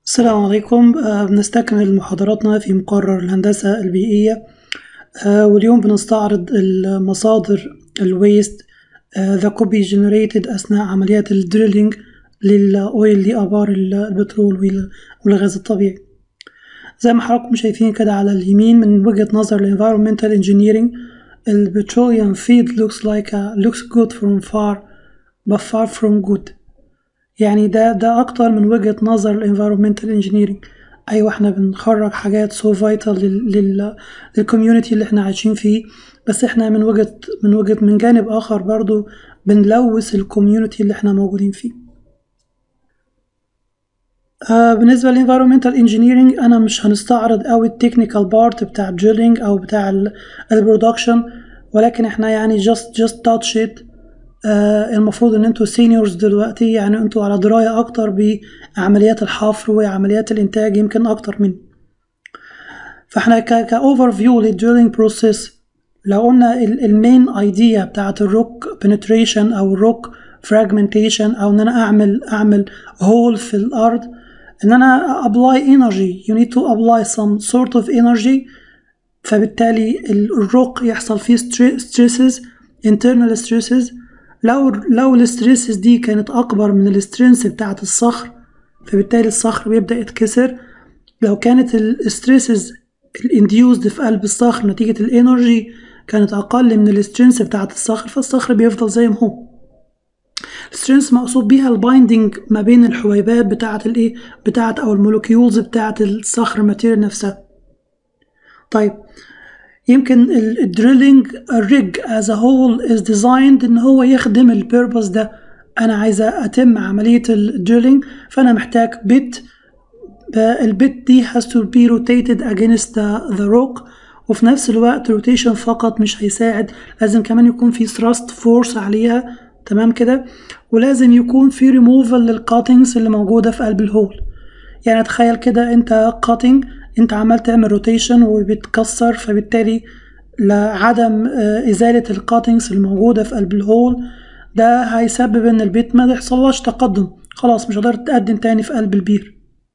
السلام عليكم آه، بنستكمل محاضراتنا في مقرر الهندسة البيئية آه، واليوم بنستعرض المصادر الويست ذا كوبي جنريتد أثناء عمليات الدريلينج للأويل لآبار البترول والغاز الطبيعي زي ما حضراتكم شايفين كده على اليمين من وجهة نظر الانفيرومنتال انجينيرينج البتروليوم feed looks like a, looks good from far but far from good يعني ده ده اكتر من وجهة نظر الانفيرومنتال انجينيرنج ايوه احنا بنخرج حاجات سو فايتال لل للكوميونتي اللي احنا عايشين فيه بس احنا من وجهة من وجهة من جانب اخر برضو بنلوث الكوميونتي اللي احنا موجودين فيه آه بالنسبة للانفيرومنتال انجينيرنج انا مش هنستعرض قوي التكنيكال بارت بتاع الدريلينج او بتاع البرودكشن ولكن احنا يعني just just touch it آه المفروض ان انتوا سينيورز دلوقتي يعني انتوا على دراية اكتر بعمليات الحفر وعمليات الانتاج يمكن اكتر مني فاحنا كاوفر فيو للدريلينج بروسيس لو قلنا المين ايديا بتاعت الروك بنتريشن او الروك فراجمنتيشن او ان انا اعمل اعمل هول في الارض ان انا apply energy you need to apply some sort of energy فبالتالي الروك يحصل فيه stresses internal stresses لو لو الستريسز دي كانت اكبر من السترينث بتاعه الصخر فبالتالي الصخر بيبدا يتكسر لو كانت الستريسز الانديوزد في قلب الصخر نتيجه الانرجي كانت اقل من السترينث بتاعه الصخر فالصخر بيفضل زي ما هو السترينث مقصود بيها البايندنج ما بين الحويبات بتاعه الايه بتاعه او المولكيولز بتاعه الصخر ماتيريال نفسها طيب يمكن الدريلينج الريج as a whole is designed ان هو يخدم البيربز ده انا عايزة اتم عملية الدريلينج فانا محتاج بيت البيت دي has to be rotated against the, the rock وفي نفس الوقت روتيشن فقط مش هيساعد لازم كمان يكون في thrust فورس عليها تمام كده ولازم يكون في ريموفال للكاتنجز اللي موجودة في قلب الهول يعني تخيل كده انت كاتنج انت عمال تعمل روتيشن وبتكسر فبالتالي لعدم ازالة الكاتنجز الموجودة في قلب الهول ده هيسبب ان البيت ما يحصلهاش تقدم خلاص مش قدرت تقدم تاني في قلب البير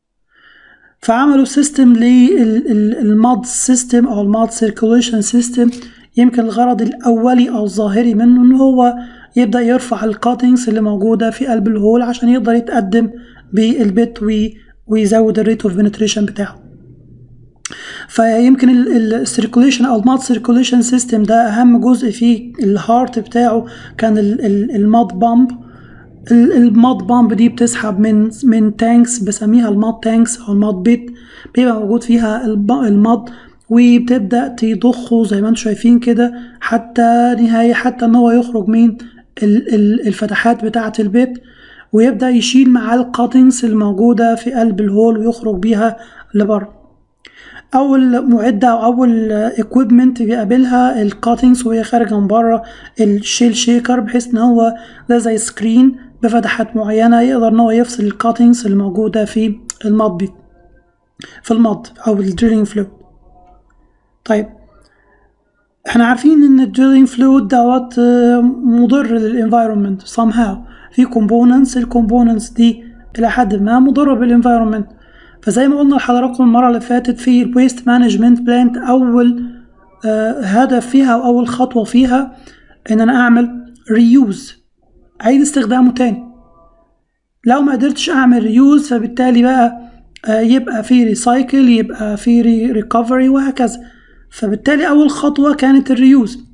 فعملوا سيستم للماد سيستم او الماد سيركوليشن سيستم يمكن الغرض الاولي او الظاهري منه ان هو يبدا يرفع الكاتنجز اللي موجوده في قلب الهول عشان يقدر يتقدم بالبيت ويزود الريت اوف بنتريشن بتاعه فيمكن السيركوليشن او الماد سيركوليشن سيستم ده اهم جزء فيه الهارت بتاعه كان الماد بامب الماد بامب دي بتسحب من من تانكس بسميها الماد تانكس او الماد بيت بيبقى موجود فيها الماد وبتبدا تضخه زي ما انتم شايفين كده حتى نهايه حتى ان هو يخرج من الفتحات بتاعه البيت ويبدا يشيل معاه الكاتنجز الموجوده في قلب الهول ويخرج بيها لبره اول معده او اول اكويبمنت بيقابلها الكاتنجز وهي خارجه من بره الشيل شيكر بحيث ان هو ده زي سكرين بفتحات معينه يقدر ان هو يفصل الكاتنجز اللي موجوده في المض في المض او الدريلينج فلويد طيب احنا عارفين ان الدريلينج فلويد دوت مضر للانفايرمنت somehow في كومبوننتس الكومبوننتس دي الى حد ما مضره بالانفايرمنت فزي ما قلنا لحضراتكم المرة اللي فاتت في الويست مانجمنت بلانت أول آه هدف فيها أو أول خطوة فيها إن أنا أعمل ريوز أعيد استخدامه تاني لو ما قدرتش أعمل ريوز فبالتالي بقى آه يبقى في ريسايكل يبقى في ريكفري وهكذا فبالتالي أول خطوة كانت الريوز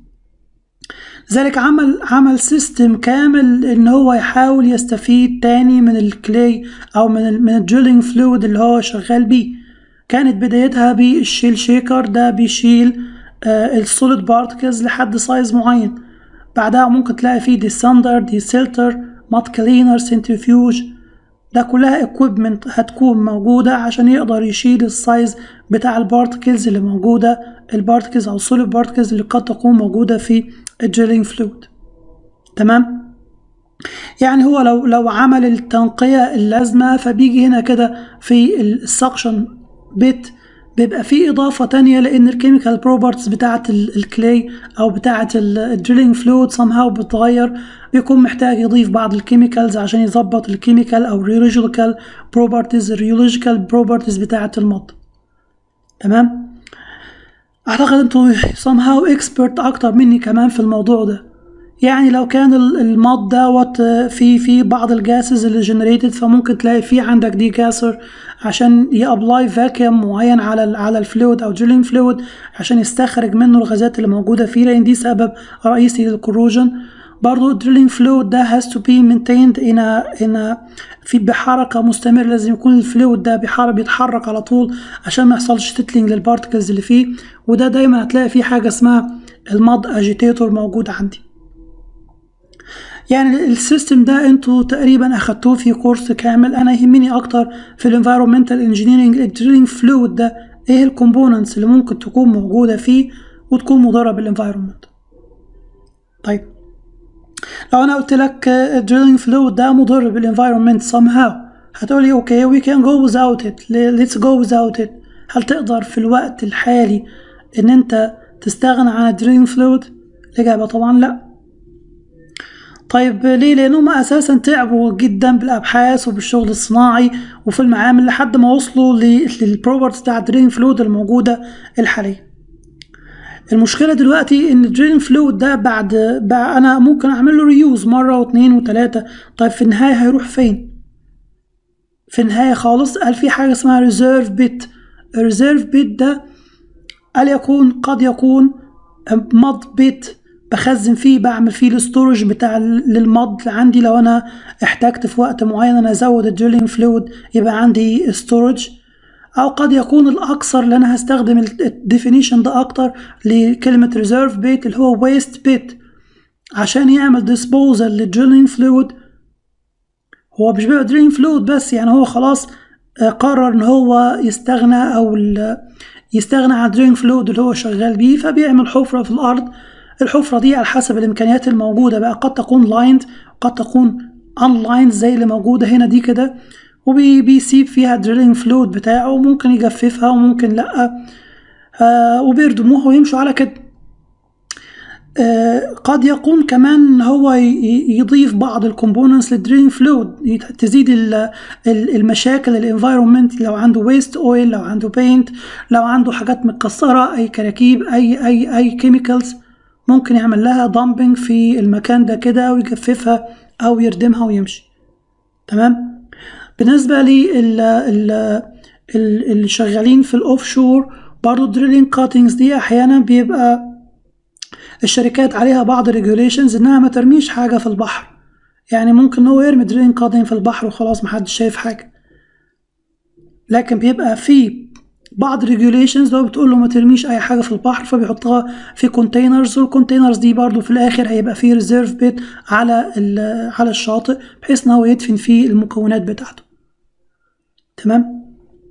ذلك عمل عمل سيستم كامل ان هو يحاول يستفيد تاني من الكلي او من ال من الدريلينج فلويد اللي هو شغال بيه كانت بدايتها بالشيل شيكر ده بيشيل آه السوليد بارتكلز لحد سايز معين بعدها ممكن تلاقي فيه ديسندر ديسيلتر مات كلينر سنترفيوج ده كلها equipment هتكون موجودة عشان يقدر يشيل السايز بتاع البارتكلز اللي موجودة البارتكلز أو السوليد بارتكلز اللي قد تكون موجودة في الدريلينج فلويد تمام يعني هو لو لو عمل التنقية اللازمة فبيجي هنا كده في السكشن بيت بيبقى في اضافه تانية لان الكيميكال بروبرتيز بتاعه الكلي او بتاعه الدريلينج فلويد somehow بتتغير بيكون محتاج يضيف بعض الكيميكالز عشان يظبط الكيميكال او الريولوجيكال بروبرتيز الريولوجيكال بروبرتيز بتاعه المض تمام اعتقد انتوا somehow اكسبرت اكتر مني كمان في الموضوع ده يعني لو كان المض دوت في في بعض الجاسز اللي جنريتد فممكن تلاقي في عندك دي جاسر عشان يابلاي فاكيوم معين على ال على الفلويد او جيلينج فلويد عشان يستخرج منه الغازات اللي موجوده فيه لان دي سبب رئيسي للكروجن برضو الدريلينج فلويد ده has to be maintained in a, in a في بحركة مستمرة لازم يكون الفلويد ده بيحرك بيتحرك على طول عشان ما يحصلش تتلينج للبارتكلز اللي فيه وده دايما هتلاقي فيه حاجة اسمها المض اجيتيتور موجود عندي يعني السيستم ده انتوا تقريبا اخدتوه في كورس كامل انا يهمني اكتر في الانفيرومنتال انجينيرنج الدريلينج فلويد ده ايه الكومبوننتس اللي ممكن تكون موجودة فيه وتكون مضرة بالانفيرومنت طيب لو انا قلت لك الدريلينج فلويد ده مضر بالانفيرومنت somehow هتقولي اوكي وي كان جو without it let's go without it هل تقدر في الوقت الحالي ان انت تستغنى عن الدريلينج فلويد الاجابة طبعا لا طيب ليه؟ لأنهم أساسا تعبوا جدا بالأبحاث وبالشغل الصناعي وفي المعامل لحد ما وصلوا للبروبرتيز بتاع الدرين فلويد الموجودة الحالية. المشكلة دلوقتي إن الدرين فلويد ده بعد, بعد أنا ممكن أعمل له ريوز مرة واثنين وثلاثة، طيب في النهاية هيروح فين؟ في النهاية خالص قال في حاجة اسمها ريزيرف بيت، الريزيرف بيت ده قال يكون قد يكون مض بيت بخزن فيه بعمل فيه الستورج بتاع للمض عندي لو انا احتجت في وقت معين انا ازود الدريلينج فلويد يبقى عندي ستورج او قد يكون الاكثر اللي انا هستخدم الديفينيشن ده اكتر لكلمه ريزيرف بيت اللي هو ويست بيت عشان يعمل ديسبوزال للدريلينج فلويد هو مش بيبقى دريلينج فلويد بس يعني هو خلاص قرر ان هو يستغنى او يستغنى عن الدريلينج فلويد اللي هو شغال بيه فبيعمل حفره في الارض الحفرة دي على حسب الإمكانيات الموجودة بقى قد تكون لايند قد تكون unlined زي اللي موجودة هنا دي كده وبيسيب فيها دريلينج فلويد بتاعه وممكن يجففها وممكن لأ آه وبيردموها ويمشوا على كده آه قد يكون كمان هو يضيف بعض الكومبوننتس للدريلينج فلويد تزيد المشاكل الانفايرمنت لو عنده ويست اويل لو عنده بينت لو عنده حاجات متكسره اي كراكيب اي اي اي كيميكالز ممكن يعمل لها دامبنج في المكان ده كده ويجففها او يردمها ويمشي تمام بالنسبة لل اللي شغالين في الاوف شور برضو دريلينج كاتنجز دي احيانا بيبقى الشركات عليها بعض الريجوليشنز انها ما ترميش حاجة في البحر يعني ممكن هو يرمي دريلينج كاتنج في البحر وخلاص محدش شايف حاجة لكن بيبقى في بعض ريجوليشنز لو بتقول له ما ترميش اي حاجه في البحر فبيحطها في كونتينرز والكونتينرز دي برضو في الاخر هيبقى فيه ريزيرف بيت على على الشاطئ بحيث ان هو يدفن فيه المكونات بتاعته تمام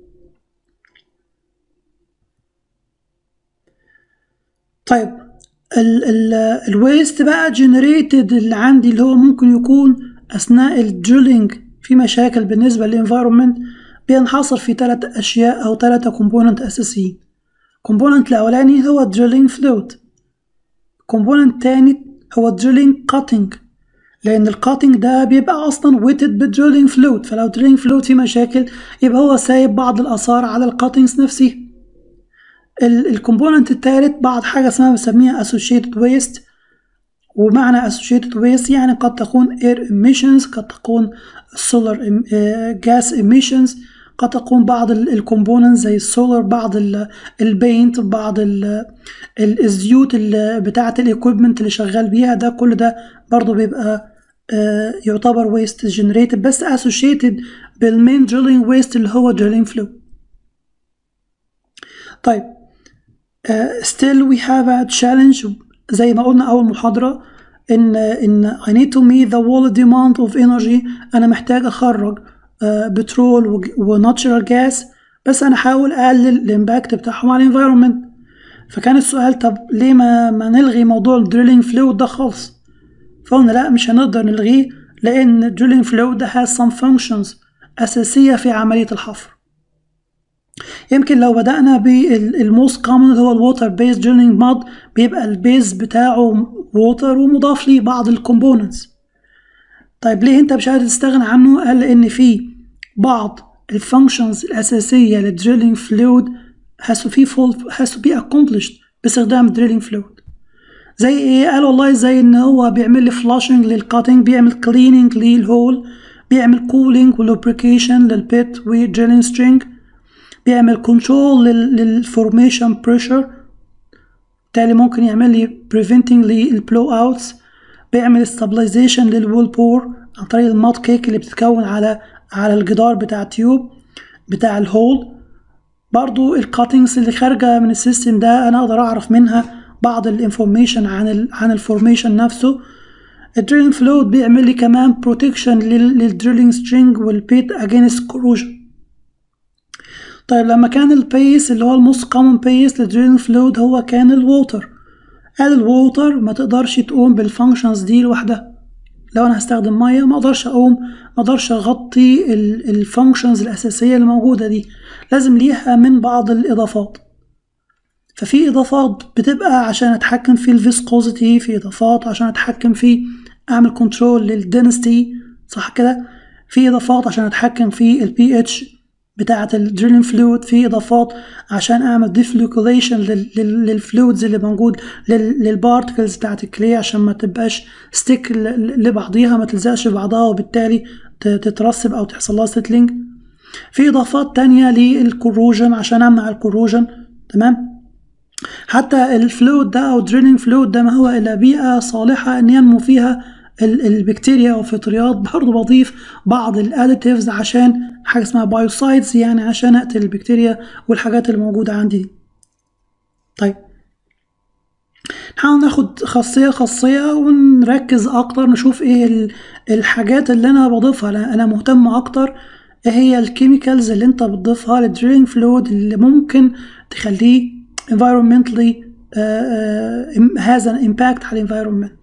طيب ال ال الويست بقى جنريتد اللي عندي اللي هو ممكن يكون اثناء الدريلينج في مشاكل بالنسبه للانفايرمنت بينحصر في ثلاث أشياء أو ثلاثة كومبوننت أساسيين كومبوننت الأولاني هو دريلينج فلويد كومبوننت تاني هو دريلينج كاتنج لأن الكاتنج ده بيبقى أصلا ويتد بالدريلينج فلويد فلو دريلينج فلويد فيه مشاكل يبقى هو سايب بعض الآثار على الكاتنجز نفسه الكومبوننت التالت بعض حاجة اسمها بنسميها associated waste ومعنى associated waste يعني قد تكون air emissions قد تكون solar gas emissions قد تكون بعض الكومبوننت زي السولار بعض البينت بعض ال الزيوت بتاعة الايكويبمنت اللي شغال بيها ده كل ده برضو بيبقى يعتبر ويست جنريتد بس associated بالمين دريلينج ويست اللي هو دريلينج فلو طيب uh, still we have a challenge زي ما قلنا أول محاضرة إن إن I need to meet the world demand of energy أنا محتاج أخرج بترول وناتشرال جاز بس انا احاول اقلل الامباكت بتاعهم على الانفايرمنت فكان السؤال طب ليه ما, ما نلغي موضوع الدريلينج فلويد ده خالص فقلنا لا مش هنقدر نلغيه لان الدريلينج فلويد ده has some functions اساسيه في عمليه الحفر يمكن لو بدأنا بالموست كومن اللي هو الووتر بيز دريلينج مود بيبقى البيز بتاعه ووتر ومضاف ليه بعض الكومبوننتس طيب ليه انت مش قادر تستغنى عنه قال لان في بعض الفانكشنز الاساسيه للدريلينج فلويد has to be full has to be accomplished باستخدام الدريلينج فلويد زي ايه قال والله زي ان هو بيعمل لي فلاشنج للكاتنج بيعمل كليننج للهول بيعمل كولينج ولوبريكيشن للبيت والدريلينج سترينج بيعمل كنترول للفورميشن بريشر بالتالي ممكن يعمل لي preventing للبلو اوتس بيعمل stabilization للوول بور عن طريق المات كيك اللي بتتكون على على الجدار بتاع التيوب بتاع الهول برضو الكاتنجز اللي خارجه من السيستم ده انا اقدر اعرف منها بعض الانفورميشن عن ال عن الفورميشن نفسه الدريلينج فلويد بيعمل لي كمان بروتكشن للدريلينج سترينج والبيت اجينست كوروجن طيب لما كان البيس اللي هو الموست كومن بيس للدريلينج فلويد هو كان الووتر قال الووتر ما تقدرش تقوم بالفانكشنز دي لوحدها لو انا هستخدم ميه ما اقدرش اقوم ما اقدرش اغطي الفانكشنز الاساسيه اللي موجوده دي لازم ليها من بعض الاضافات ففي اضافات بتبقى عشان اتحكم في الفيسكوزيتي في اضافات عشان اتحكم في اعمل كنترول للدنستي صح كده في اضافات عشان اتحكم في البي اتش بتاعة الدريلين فلويد في اضافات عشان اعمل ديفلوكوليشن للفلويدز اللي موجود للبارتكلز بتاعت الكلي عشان ما تبقاش ستيك لبعضيها ما تلزقش في بعضها وبالتالي تترسب او تحصل لها سيتلينج في اضافات تانية للكروجن عشان امنع الكروجن تمام حتى الفلويد ده او دريلينج فلويد ده ما هو الا بيئة صالحة ان ينمو فيها البكتيريا والفطريات برضه بضيف بعض الاديتيفز عشان حاجه اسمها بايوسايدز يعني عشان اقتل البكتيريا والحاجات اللي موجوده عندي دي طيب نحاول ناخد خاصيه خاصيه ونركز اكتر نشوف ايه الحاجات اللي انا بضيفها انا مهتم اكتر ايه هي الكيميكالز اللي انت بتضيفها للدريلينج فلويد اللي ممكن تخليه environmentally هذا امباكت على الانفايرمنت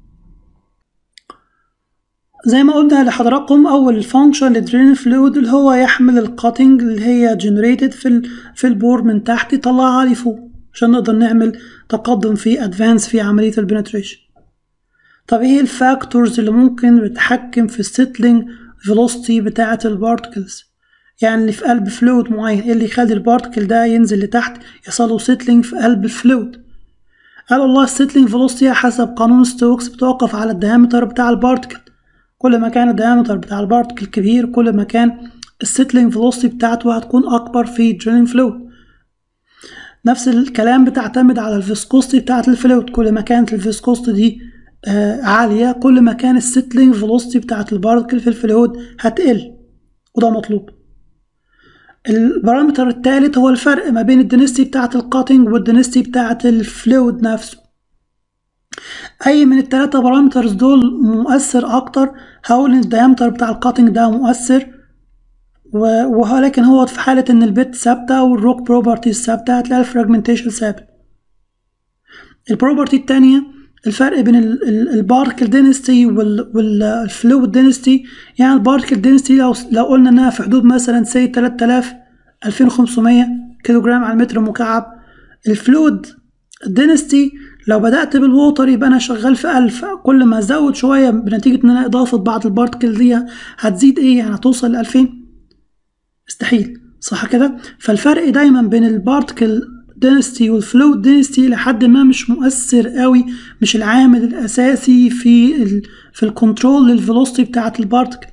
زي ما قلنا لحضراتكم اول فانكشن للدرين فلويد اللي هو يحمل الكاتنج اللي هي جنريتد في في البور من تحت يطلعها لفوق عشان نقدر نعمل تقدم في ادفانس في عمليه البنتريشن طب ايه الفاكتورز اللي ممكن بتتحكم في السيتلينج فيلوسيتي بتاعه البارتكلز يعني اللي في قلب فلويد معين ايه اللي يخلي البارتكل ده ينزل لتحت يحصل له سيتلينج في قلب الفلويد قال والله السيتلينج فيلوسيتي حسب قانون ستوكس بتوقف على الديامتر بتاع البارتكل كل ما كان الديامتر بتاع البارتكل كبير كل ما كان السيتلينج فيلوسيتي بتاعته هتكون اكبر في الدريلينج فلويد نفس الكلام بتعتمد على الفيسكوستي بتاعت الفلويد كل ما كانت الفيسكوستي دي آه عالية كل ما كان السيتلينج فيلوسيتي بتاعت البارتكل في الفلويد هتقل وده مطلوب البارامتر الثالث هو الفرق ما بين الدنستي بتاعت الكاتنج والدنستي بتاعت الفلويد نفسه اي من التلاتة بارامترز دول مؤثر اكتر هقول ان الديامتر بتاع الكاتنج ده مؤثر ولكن هو في حالة ان البت ثابتة والروك بروبرتيز ثابتة هتلاقي الفراجمنتيشن ثابت البروبرتي التانية الفرق بين الباركل دينستي والفلويد دينستي يعني الباركل دينستي لو لو قلنا انها في حدود مثلا سي 3000 2500 كيلو جرام على المتر مكعب الفلويد دينستي لو بدأت بالووتر يبقى أنا شغال في ألف كل ما أزود شوية بنتيجة إن أنا إضافة بعض البارتكل دي هتزيد إيه يعني هتوصل لألفين مستحيل صح كده فالفرق دايما بين البارتكل دينستي والفلويد دينستي لحد ما مش مؤثر قوي مش العامل الأساسي في ال في الكنترول للفيلوسيتي بتاعة البارتكل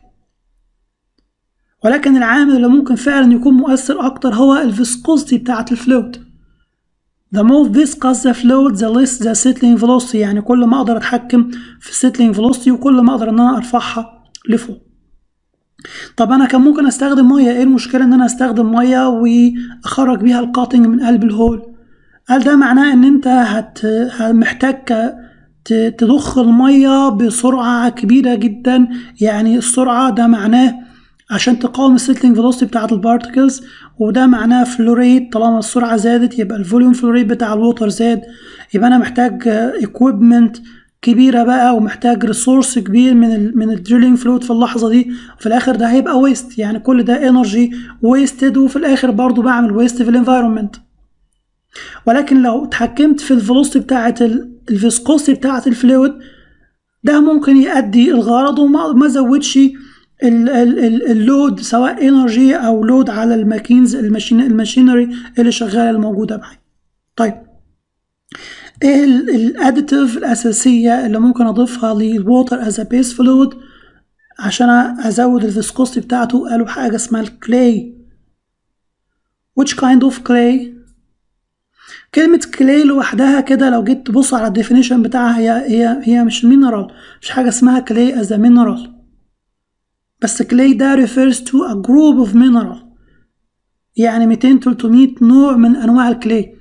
ولكن العامل اللي ممكن فعلا يكون مؤثر أكتر هو الفيسكوزيتي بتاعة الفلويد The more viscous the fluid the less the settling velocity يعني كل ما اقدر اتحكم في settling velocity وكل ما اقدر ان انا ارفعها لفوق طب انا كان ممكن استخدم ميه ايه المشكله ان انا استخدم ميه واخرج بيها القاطنج من قلب الهول قال ده معناه ان انت هت محتاج تضخ الميه بسرعه كبيره جدا يعني السرعه ده معناه عشان تقاوم السيتلينج فيلوسيتي بتاعت البارتكلز وده معناه فلوريت طالما السرعه زادت يبقى الفوليوم فلوريت بتاع الووتر زاد يبقى انا محتاج اكويبمنت كبيره بقى ومحتاج ريسورس كبير من ال من الدريلينج فلويد في اللحظه دي وفي الاخر ده هيبقى ويست يعني كل ده انرجي ويستد وفي الاخر برضو بعمل ويست في الانفايرمنت ولكن لو اتحكمت في الفيلوسيتي بتاعه الفيسكوسيتي بتاعه الفلويد ده ممكن يؤدي الغرض وما زودش اللود سواء انرجي او لود على الماكينز الماشين الماشينري اللي شغاله الموجوده معايا طيب ايه الاديتيف الاساسيه اللي ممكن اضيفها للووتر از بيس فلويد عشان ازود الفيسكوستي بتاعته قالوا حاجه اسمها الكلاي which kind of clay كلمة كلاي لوحدها كده لو جيت تبص على الديفينيشن بتاعها هي هي هي مش مينرال مش حاجة اسمها كلاي as a mineral بس كلاي ده refers to a group of mineral يعني 200 300 نوع من انواع الكلاي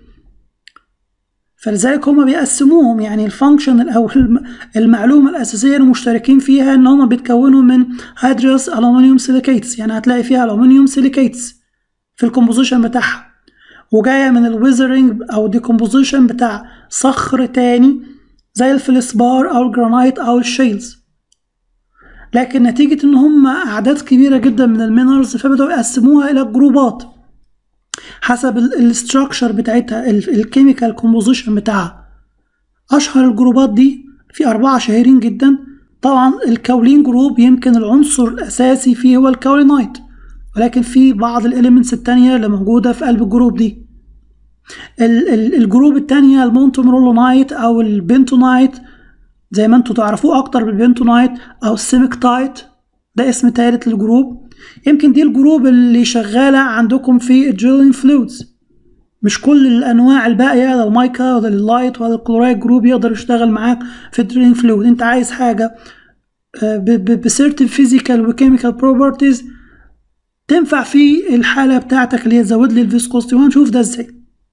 فلذلك هما بيقسموهم يعني الفانكشن او المعلومه الاساسيه المشتركين فيها ان هما بيتكونوا من هيدروس الومنيوم سيليكيتس يعني هتلاقي فيها الومنيوم سيليكيتس في الكومبوزيشن بتاعها وجايه من الويزرنج او ديكومبوزيشن بتاع صخر تاني زي الفلسبار او الجرانايت او الشيلز لكن نتيجة ان هم اعداد كبيرة جدا من المينرالز فبدأوا يقسموها الى جروبات حسب الاستراكشر بتاعتها الكيميكال كومبوزيشن بتاعها اشهر الجروبات دي في اربعة شهيرين جدا طبعا الكولين جروب يمكن العنصر الاساسي فيه هو الكولينايت ولكن في بعض الاليمنتس التانية اللي موجودة في قلب الجروب دي الجروب التانية المونتومرولونايت او البنتونايت زي ما انتوا تعرفوه اكتر بالبنتونايت او السيمكتايت ده اسم تالت للجروب يمكن دي الجروب اللي شغالة عندكم في الدريلين فلويدز مش كل الانواع الباقية لا المايكا ولا اللايت ولا الكلورايد جروب يقدر يشتغل معاك في الدريلين فلويد انت عايز حاجة بسيرتن فيزيكال وكيميكال بروبرتيز تنفع في الحالة بتاعتك اللي هي تزود لي الفيسكوستي وهنشوف ده ازاي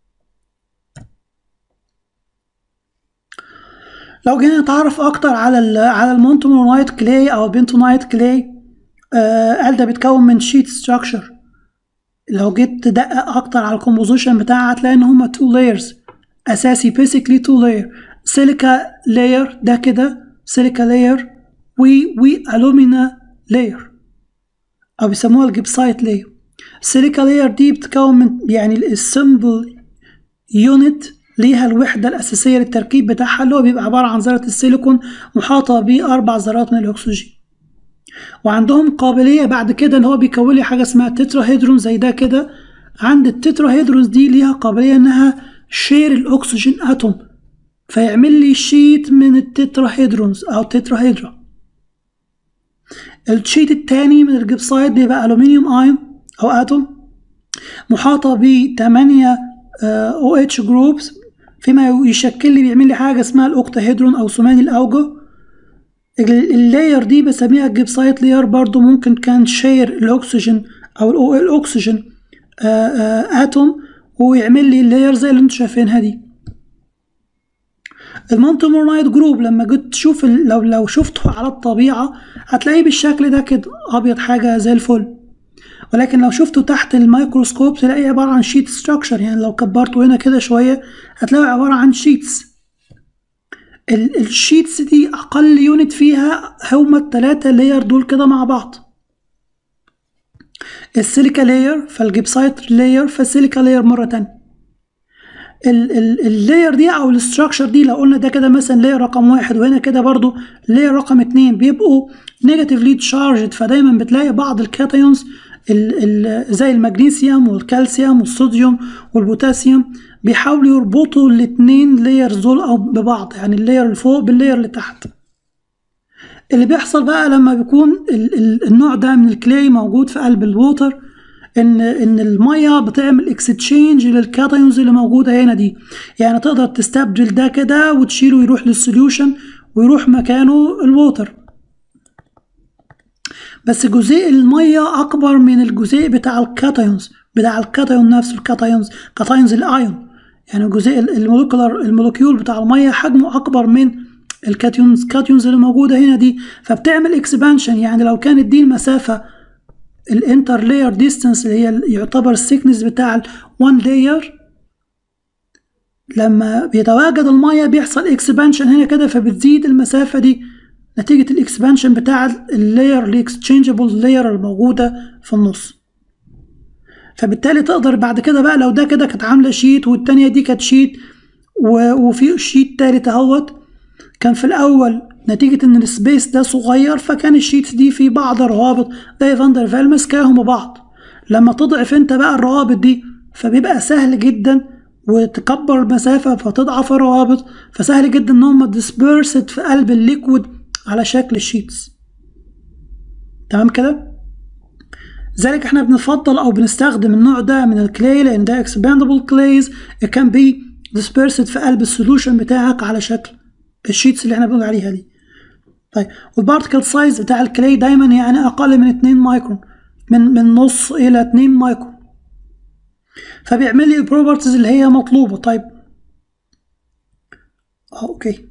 لو جينا نتعرف اكتر على ال على المونتونايت كلاي او البنتونايت كلاي آه قال ده بيتكون من شيت ستراكشر لو جيت تدقق اكتر على الكومبوزيشن بتاعها هتلاقي ان هما تو لايرز اساسي بيسكلي تو لاير سيليكا لاير ده كده سيليكا لاير و و الومينا لاير او بيسموها الجبسايت لاير السيليكا لاير دي بتتكون من يعني السمبل يونت ليها الوحدة الأساسية للتركيب بتاعها اللي هو بيبقى عبارة عن ذرة السيليكون محاطة بأربع ذرات من الأكسجين وعندهم قابلية بعد كده إن هو بيكون لي حاجة اسمها تتراهيدرون زي ده كده عند التتراهيدرونز دي ليها قابلية إنها شير الأكسجين أتوم فيعمل لي شيت من التتراهيدرونز أو تتراهيدرا الشيت التاني من الجبسايد بيبقى ألومنيوم أيون أو أتوم محاطة ب 8 او اتش جروبس فيما يشكل لي بيعمل لي حاجه اسمها الاوكتاهيدرون او ثماني الاوجه اللاير دي بسميها الجبسايت لاير برضو ممكن كان شير الاكسجين او الاكسجين اتوم ويعمل لي اللاير زي اللي انتم شايفينها دي المونتومورنايت جروب لما جيت تشوف لو لو شفته على الطبيعه هتلاقيه بالشكل ده كده ابيض حاجه زي الفل ولكن لو شفته تحت الميكروسكوب تلاقيه عبارة عن شيت ستراكشر يعني لو كبرته هنا كده شوية هتلاقيه عبارة عن شيتس الشيتس دي أقل يونت فيها هما التلاتة لاير دول كده مع بعض السيليكا لاير فالجبسايت لاير فالسيليكا لاير مرة تانية اللاير دي او الاستراكشر دي لو قلنا ده كده مثلا لاير رقم واحد وهنا كده برضو لاير رقم اتنين بيبقوا نيجاتيفلي تشارجد فدايما بتلاقي بعض الكاتيونز ال ال زي المغنيسيوم والكالسيوم والصوديوم والبوتاسيوم بيحاولوا يربطوا الاتنين لايرز دول او ببعض يعني اللاير اللي فوق باللاير اللي تحت اللي بيحصل بقى لما بيكون ال ال النوع ده من الكلاي موجود في قلب الووتر ان ان الميه بتعمل اكستشينج للكاتايونز اللي موجوده هنا دي يعني تقدر تستبدل ده كده وتشيله يروح للسوليوشن ويروح مكانه الووتر بس جزيء المية أكبر من الجزيء بتاع الكاتايونز بتاع الكاتايون نفسه الكاتايونز كاتايونز الأيون يعني جزيء المولكولار المولكيول بتاع المية حجمه أكبر من الكاتيونز كاتيونز اللي موجودة هنا دي فبتعمل اكسبانشن يعني لو كانت دي المسافة الانتر لاير ديستانس اللي هي يعتبر السيكنس بتاع ال 1 لاير لما بيتواجد المية بيحصل اكسبانشن هنا كده فبتزيد المسافة دي نتيجة الاكسبانشن بتاع اللاير الاكسشينجبل لاير الموجودة في النص فبالتالي تقدر بعد كده بقى لو ده كده كانت عاملة شيت والتانية دي كانت شيت وفي شيت تالت اهوت كان في الأول نتيجة إن السبيس ده صغير فكان الشيت دي في بعض الروابط زي فاندر فال مسكاهم ببعض لما تضعف انت بقى الروابط دي فبيبقى سهل جدا وتكبر المسافة فتضعف الروابط فسهل جدا ان هم ديسبيرسد في قلب الليكويد على شكل الشيتس تمام كده لذلك احنا بنفضل او بنستخدم النوع ده من الكلاي لان ده expandable clays it can be dispersed في قلب السولوشن بتاعك على شكل الشيتس اللي احنا بنقول عليها دي طيب والبارتكل سايز بتاع الكلاي دايما يعني اقل من 2 مايكرون من من نص الى 2 مايكرون فبيعمل لي البروبرتيز اللي هي مطلوبه طيب اه اوكي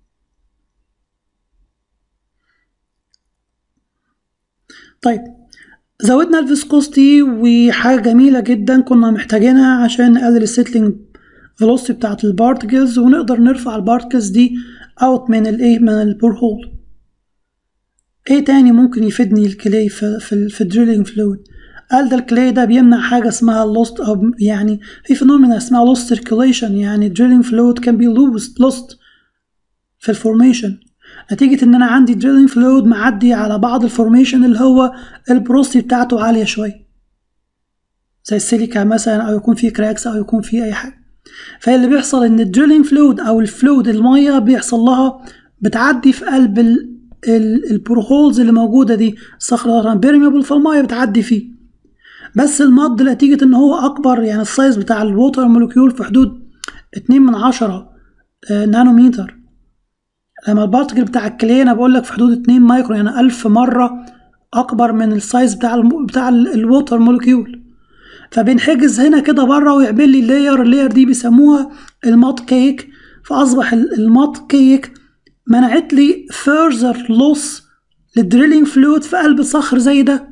طيب زودنا الفيسكوستي وحاجه جميله جدا كنا محتاجينها عشان نقلل السيتلينج فيلوسيتي بتاعت البارتكلز ونقدر نرفع البارتكلز دي اوت من الايه من البور هول ايه تاني ممكن يفيدني الكلي في في, في الدريلينج فلويد قال ده الكلي ده بيمنع حاجه اسمها اللوست او يعني في فينومينا اسمها لوست سيركيوليشن يعني دريلينج فلويد كان بي لوست في الفورميشن نتيجة إن أنا عندي دريلينج فلويد معدي على بعض الفورميشن اللي هو البروستي بتاعته عالية شوية زي السيليكا مثلا أو يكون فيه كراكس أو يكون فيه أي حاجة فاللي بيحصل إن الدريلينج فلويد أو الفلويد المية بيحصل لها بتعدي في قلب البروهولز اللي موجودة دي الصخرة بيرميبل فالمية بتعدي فيه بس المض نتيجة إن هو أكبر يعني السايز بتاع الووتر مولكيول في حدود اتنين من عشرة نانومتر لما البارتكل بتاع الكلي انا بقول لك في حدود 2 مايكرو يعني 1000 مره اكبر من السايز بتاع الم... بتاع الووتر مولكيول فبينحجز هنا كده بره ويعمل لي اللاير اللاير دي بيسموها المات كيك فاصبح المات كيك منعت لي further loss للدريلينج فلويد في قلب صخر زي ده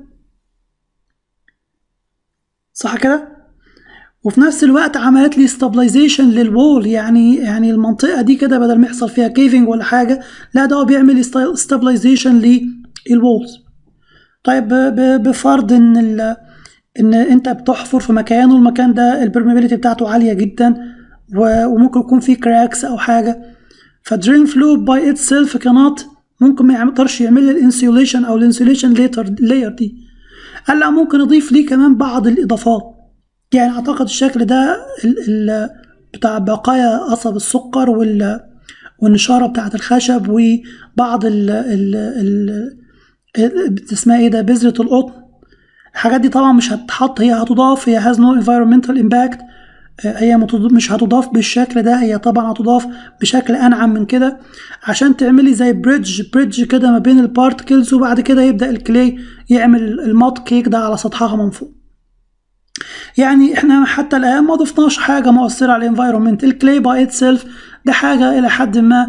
صح كده وفي نفس الوقت عملت لي ستابلايزيشن للوول يعني يعني المنطقه دي كده بدل ما يحصل فيها كيفنج ولا حاجه لا ده هو بيعمل ستابلايزيشن للوولز طيب بفرض ان ال ان انت بتحفر في مكان والمكان ده البرميبيليتي بتاعته عاليه جدا وممكن يكون فيه كراكس او حاجه فدرين فلو باي ات سيلف كانت ممكن ما يقدرش يعمل لي الانسيوليشن او الانسيوليشن لاير دي قال لا ممكن اضيف ليه كمان بعض الاضافات يعني اعتقد الشكل ده ال ال بتاع بقايا قصب السكر وال والنشاره بتاعت الخشب وبعض ال ال ال اسمها ايه ده بذره القطن الحاجات دي طبعا مش هتتحط هي هتضاف هي هاز نو environmental impact هي مش هتضاف بالشكل ده هي طبعا هتضاف بشكل انعم من كده عشان تعملي زي بريدج بريدج كده ما بين البارتكلز وبعد كده يبدا الكلي يعمل المات كيك ده على سطحها من فوق يعني احنا حتى الان ما ضفناش حاجه مؤثره على الانفايرمنت الكلي باي اتسيلف ده حاجه الى حد ما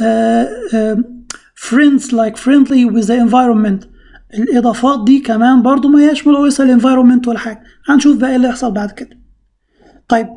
فريندز لايك فريندلي with the environment الاضافات دي كمان برضو ما هياش ملوثه للانفايرمنت ولا حاجه هنشوف بقى ايه اللي يحصل بعد كده طيب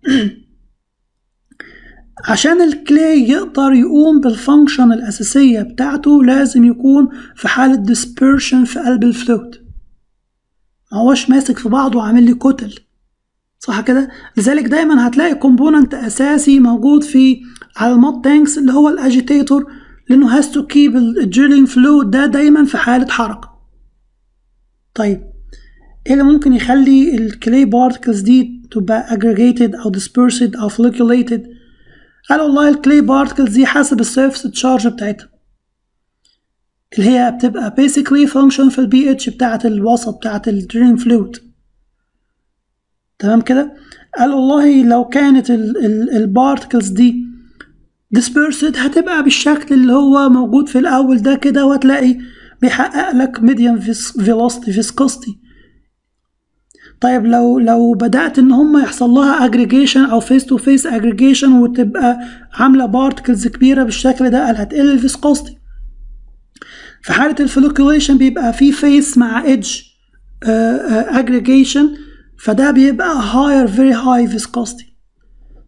عشان الكلي يقدر يقوم بالفانكشن الأساسية بتاعته لازم يكون في حالة dispersion في قلب الفلويد ما هوش ماسك في بعضه وعامل لي كتل صح كده لذلك دايما هتلاقي كومبوننت اساسي موجود في على المات تانكس اللي هو الاجيتيتور لانه هاز تو كيب الدريلينج فلويد ده دايما في حاله حركه طيب ايه اللي ممكن يخلي الكلي بارتكلز دي تبقى aggregated او dispersed او folliculated قال والله الكلي بارتكلز دي حسب السيرفس تشارج بتاعتها اللي هي بتبقى basically function في البي اتش بتاعت الوسط بتاعت الدرين فلويد تمام كده قال والله لو كانت البارتكلز دي dispersed هتبقى بالشكل اللي هو موجود في الاول ده كده وهتلاقي بيحقق لك medium velocity viscosity طيب لو لو بدأت إن هم يحصل لها aggregation أو face to face aggregation وتبقى عاملة بارتكلز كبيرة بالشكل ده قال هتقل الفيسكوستي في حالة الفلوكيوليشن بيبقى في فيس مع edge uh, uh, aggregation فده بيبقى higher very high viscosity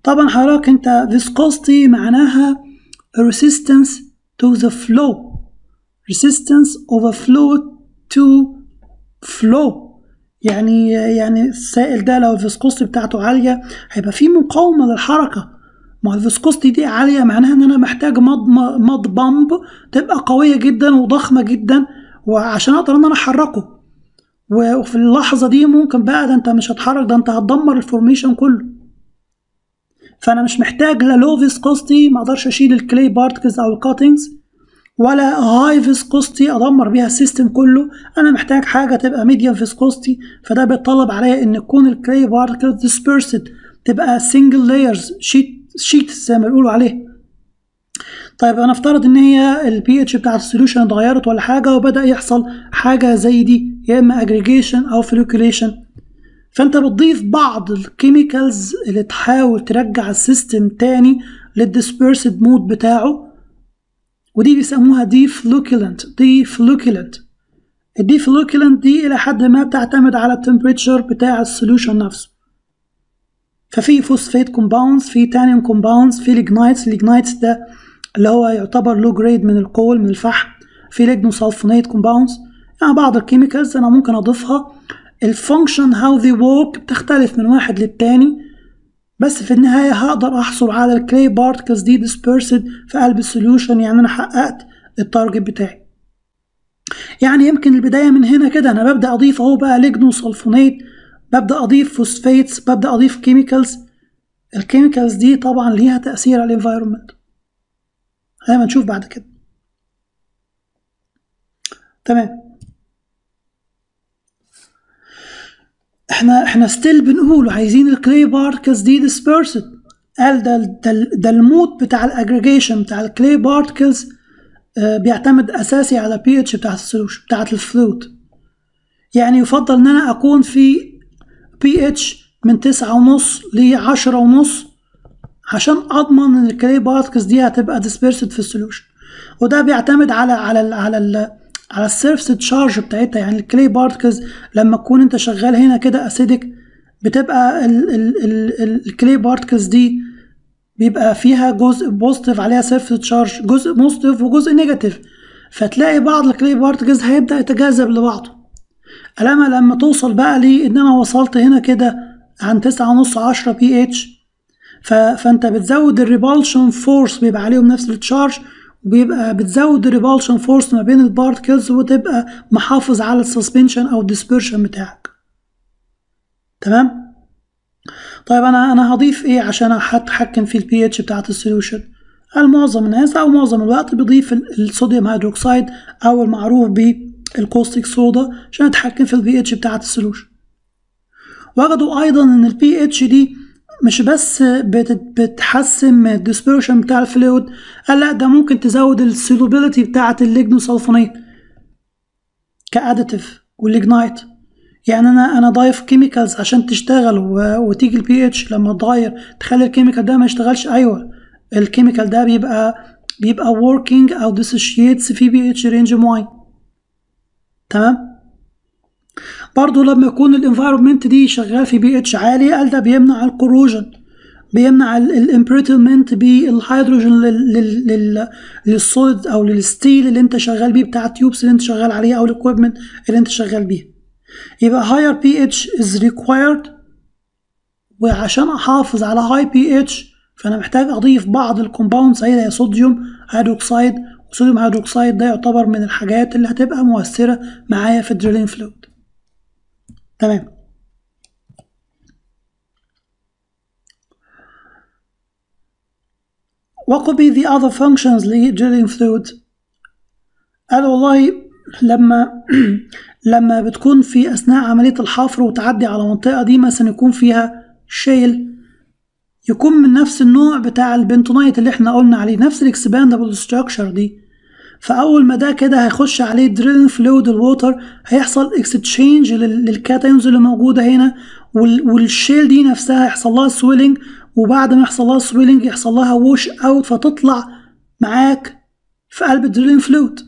طبعا حضرتك انت viscosity معناها resistance to the flow resistance of a fluid to flow يعني يعني السائل ده لو الفيسكوستي بتاعته عالية هيبقى فيه مقاومة للحركة ما الفيسكوستي دي عالية معناها ان انا محتاج مض مض بامب تبقى قوية جدا وضخمة جدا وعشان اقدر ان انا احركه وفي اللحظة دي ممكن بقى ده انت مش هتحرك ده انت هتدمر الفورميشن كله فانا مش محتاج لا لو فيسكوستي ما اقدرش اشيل الكلي بارتكلز او الكاتنجز ولا هاي فيسكوستي ادمر بيها السيستم كله انا محتاج حاجه تبقى ميديوم فيسكوستي فده بيتطلب عليا ان تكون الكلي بارتكلز ديسبيرسد تبقى سنجل لايرز شيت شيت زي ما بيقولوا عليه طيب انا افترض ان هي البي اتش بتاعت السوليوشن اتغيرت ولا حاجه وبدا يحصل حاجه زي دي يا اما اجريجيشن او فلوكيوليشن فانت بتضيف بعض الكيميكالز اللي تحاول ترجع السيستم تاني للديسبيرسد مود بتاعه ودي بيسموها دي فلوكيلنت دي فلوكيلنت الدي فلوكيلنت دي الى حد ما بتعتمد على التمبريتشر بتاع السوليوشن نفسه ففي فوسفيت كومباوندز في تانيوم كومباوندز في ليجنايتس الليجنايتس ده اللي هو يعتبر لو جريد من الكول من الفحم في ليجنوسلفونيت كومباوندز يعني بعض الكيميكالز انا ممكن اضيفها الفانكشن هاو ذي ورك بتختلف من واحد للتاني بس في النهاية هقدر أحصل على الكلي بارتكلز دي dispersed في قلب السوليوشن يعني أنا حققت التارجت بتاعي يعني يمكن البداية من هنا كده أنا ببدأ أضيف أهو بقى ليجنو سلفونيت ببدأ أضيف فوسفيتس ببدأ أضيف كيميكالز الكيميكالز دي طبعا ليها تأثير على الانفايرمنت زي ما نشوف بعد كده تمام احنا احنا ستيل بنقول عايزين الكلي بارتكلز دي ديسبيرسد قال ده ده, ده المود بتاع الاجريجيشن بتاع الكلي بارتكلز اه بيعتمد اساسي على بي اتش بتاعت السولوشن بتاعت الفلويد يعني يفضل ان انا اكون في بي اتش من تسعة ونص لعشرة ونص عشان اضمن ان الكلي بارتكلز دي هتبقى ديسبيرسد في السولوشن وده بيعتمد على على ال على ال على السيرفس تشارج بتاعتها يعني الكلي بارتكلز لما تكون انت شغال هنا كده اسيدك بتبقى الكلي بارتكلز دي بيبقى فيها جزء بوزيتيف عليها سيرفس تشارج جزء بوزيتيف وجزء نيجاتيف فتلاقي بعض الكلي بارتكلز هيبدا يتجاذب لبعضه اما لما توصل بقى لي ان انا وصلت هنا كده عن تسعة ونص عشرة بي اتش فانت بتزود الريبالشن فورس بيبقى عليهم نفس التشارج وبيبقى بتزود الريبالشن فورس ما بين البارتكلز وتبقى محافظ على السسبنشن او الديسبرشن بتاعك تمام طيب انا انا هضيف ايه عشان اتحكم في البي اتش بتاعت السوليوشن معظم الناس او معظم الوقت بيضيف الصوديوم هيدروكسيد او المعروف بالكوستيك صودا عشان اتحكم في البي اتش بتاعت السوليوشن وجدوا ايضا ان البي اتش دي مش بس بتحسن من الديسبرشن بتاع الفلويد قال لا ده ممكن تزود السولوبيليتي بتاعة الليجنوسلفونيت كاديتيف والليجنايت يعني انا انا ضايف كيميكالز عشان تشتغل وتيجي البي اتش لما تغير تخلي الكيميكال ده ما يشتغلش ايوه الكيميكال ده بيبقى بيبقى working او dissociates في بي اتش رينج معين تمام برضه لما يكون الانفايرمنت دي شغال في بي اتش عالي قال ده بيمنع الكروجن بيمنع الامبريتلمنت بالهيدروجين للسوليد او للستيل اللي انت شغال بيه بتاع التيوبس اللي انت شغال عليه او الاكويبمنت اللي انت شغال بيه يبقى higher pH is required وعشان احافظ على high pH فانا محتاج اضيف بعض الكومباوندز زي صوديوم هيدروكسيد والصوديوم هيدروكسيد ده يعتبر من الحاجات اللي هتبقى مؤثرة معايا في الدريلين فلويد تمام What could be the other functions لدريلين fluid قال والله لما لما بتكون في أثناء عملية الحفر وتعدي على منطقة دي مثلا يكون فيها شيل يكون من نفس النوع بتاع البنتونايت اللي احنا قلنا عليه نفس الاكسباندبل ستراكشر دي فاول ما ده كده هيخش عليه دريلين فلويد الووتر هيحصل اكستشينج للكاتيونز اللي موجوده هنا والشيل دي نفسها هيحصل لها سويلنج وبعد ما يحصل لها سويلنج يحصل لها ووش اوت فتطلع معاك في قلب الدريلين فلويد